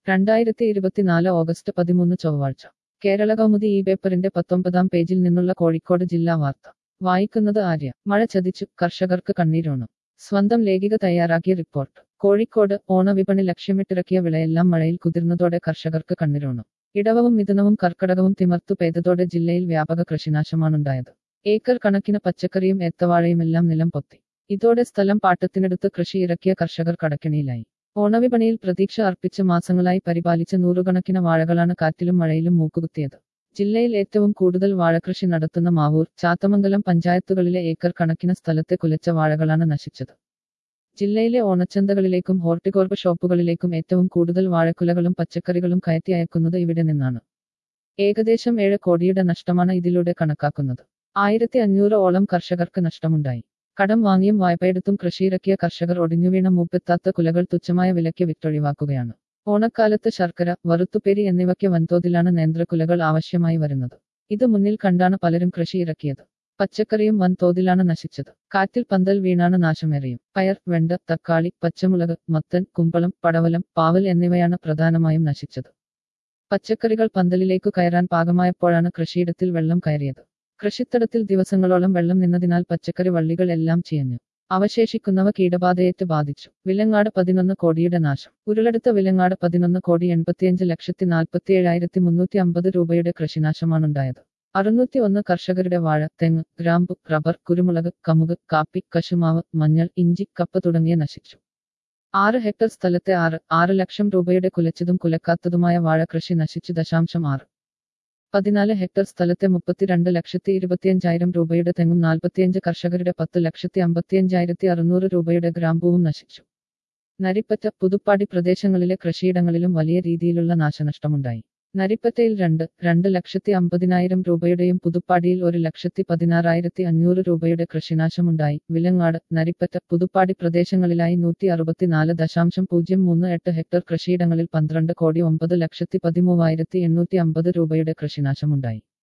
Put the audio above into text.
രണ്ടായിരത്തി ഇരുപത്തിനാല് ഓഗസ്റ്റ് പതിമൂന്ന് ചൊവ്വാഴ്ച കേരള കൗമുദി ഈ പേപ്പറിന്റെ പത്തൊമ്പതാം പേജിൽ നിന്നുള്ള കോഴിക്കോട് ജില്ലാ വാർത്ത വായിക്കുന്നത് ആര്യ മഴ ചതിച്ചു കർഷകർക്ക് കണ്ണീരോണം സ്വന്തം ലേഖിക തയ്യാറാക്കിയ റിപ്പോർട്ട് കോഴിക്കോട് ഓണവിപണി ലക്ഷ്യമിട്ടിറക്കിയ വിളയെല്ലാം മഴയിൽ കുതിർന്നതോടെ കർഷകർക്ക് കണ്ണീരോണം ഇടവവും മിഥുനവും കർക്കടകവും തിമർത്തു പെയ്തതോടെ ജില്ലയിൽ വ്യാപക കൃഷിനാശമാണുണ്ടായത് ഏക്കർ കണക്കിന് പച്ചക്കറിയും ഏത്തവാഴയുമെല്ലാം നിലം പൊത്തി ഇതോടെ സ്ഥലം പാട്ടത്തിനെടുത്ത് കൃഷി ഇറക്കിയ കർഷകർ കടക്കിണിയിലായി ഓണവിപണിയിൽ പ്രതീക്ഷ അർപ്പിച്ച് മാസങ്ങളായി പരിപാലിച്ച നൂറുകണക്കിന് വാഴകളാണ് കാറ്റിലും മഴയിലും മൂക്കുകുത്തിയത് ജില്ലയിൽ ഏറ്റവും കൂടുതൽ വാഴകൃഷി നടത്തുന്ന മാവൂർ ചാത്തമംഗലം പഞ്ചായത്തുകളിലെ ഏക്കർ കണക്കിന് സ്ഥലത്തെ കുലച്ച വാഴകളാണ് നശിച്ചത് ജില്ലയിലെ ഓണച്ചന്തകളിലേക്കും ഹോർട്ടികോർപ്പ് ഷോപ്പുകളിലേക്കും ഏറ്റവും കൂടുതൽ വാഴക്കുലകളും പച്ചക്കറികളും കയറ്റി അയക്കുന്നത് ഇവിടെ നിന്നാണ് ഏകദേശം ഏഴ് കോടിയുടെ നഷ്ടമാണ് ഇതിലൂടെ കണക്കാക്കുന്നത് ആയിരത്തി അഞ്ഞൂറ് ഓളം കർഷകർക്ക് നഷ്ടമുണ്ടായി കടം വാങ്ങിയും വായ്പയെടുത്തും കൃഷിയിറക്കിയ കർഷകർ ഒടിഞ്ഞുവീണ മൂപ്പെത്താത്ത കുലകൾ തുച്ഛമായ വിലയ്ക്ക് വിറ്റൊഴിവാക്കുകയാണ് ഓണക്കാലത്ത് ശർക്കര വറുത്തുപേരി എന്നിവയ്ക്ക് വൻതോതിലാണ് നേന്ത്രക്കുലകൾ ആവശ്യമായി വരുന്നത് ഇത് മുന്നിൽ കണ്ടാണ് പലരും കൃഷി ഇറക്കിയത് പച്ചക്കറിയും വൻതോതിലാണ് നശിച്ചത് കാറ്റിൽ പന്തൽ വീണാണ് നാശമേറിയും പയർ വെണ്ട തക്കാളി പച്ചമുളക് മത്തൻ കുമ്പളം പടവലം പാവൽ എന്നിവയാണ് പ്രധാനമായും നശിച്ചത് പച്ചക്കറികൾ പന്തലിലേക്കു കയറാൻ പാകമായപ്പോഴാണ് കൃഷിയിടത്തിൽ വെള്ളം കയറിയത് കൃഷിത്തടത്തിൽ ദിവസങ്ങളോളം വെള്ളം നിന്നതിനാൽ പച്ചക്കറി വള്ളികൾ എല്ലാം ചീഞ്ഞു അവശേഷിക്കുന്നവ കീടബാധയേറ്റ് ബാധിച്ചു വിലങ്ങാട് പതിനൊന്ന് കോടിയുടെ നാശം ഉരുളെടുത്ത വിലങ്ങാട് പതിനൊന്ന് കോടി എൺപത്തിയഞ്ച് ലക്ഷത്തി നാൽപ്പത്തിയേഴായിരത്തി മുന്നൂറ്റി അമ്പത് രൂപയുടെ കൃഷിനാശമാണുണ്ടായത് അറുന്നൂറ്റി ഒന്ന് കർഷകരുടെ വാഴ തെങ്ങ് ഗ്രാമ്പു റബ്ബർ കുരുമുളക് കമുക് കാപ്പി കശുമാവ് മഞ്ഞൾ ഇഞ്ചി കപ്പ തുടങ്ങിയ നശിച്ചു ആറ് ഹെക്ടർ സ്ഥലത്തെ ആറ് ആറ് ലക്ഷം രൂപയുടെ കുലച്ചതും കുലക്കാത്തതുമായ വാഴ കൃഷി നശിച്ചു ദശാംശം ആറ് പതിനാല് ഹെക്ടർ സ്ഥലത്തെ മുപ്പത്തിരണ്ട് ലക്ഷത്തി ഇരുപത്തിയഞ്ചായിരം രൂപയുടെ തെങ്ങും നാൽപ്പത്തിയഞ്ച് കർഷകരുടെ പത്ത് ലക്ഷത്തി അമ്പത്തിയഞ്ചായിരത്തി അറുന്നൂറ് രൂപയുടെ ഗ്രാമ്പൂവും നശിച്ചു നരിപ്പറ്റ പുതുപ്പാടി പ്രദേശങ്ങളിലെ കൃഷിയിടങ്ങളിലും വലിയ രീതിയിലുള്ള നാശനഷ്ടമുണ്ടായി നരിപ്പറ്റയിൽ രണ്ട് രണ്ട് ലക്ഷത്തി അമ്പതിനായിരം രൂപയുടെയും പുതുപ്പാടിയിൽ ഒരു ലക്ഷത്തി പതിനാറായിരത്തി അഞ്ഞൂറ് രൂപയുടെ കൃഷിനാശമുണ്ടായി വിലങ്ങാട് നരിപ്പറ്റ പുതുപ്പാടി പ്രദേശങ്ങളിലായി നൂറ്റി അറുപത്തിനാല് ദശാംശം പൂജ്യം മൂന്ന് എട്ട് ഹെക്ടർ കൃഷിയിടങ്ങളിൽ പന്ത്രണ്ട് കോടി ഒമ്പത് ലക്ഷത്തി പതിമൂവായിരത്തി എണ്ണൂറ്റി അമ്പത് രൂപയുടെ കൃഷിനാശമുണ്ടായി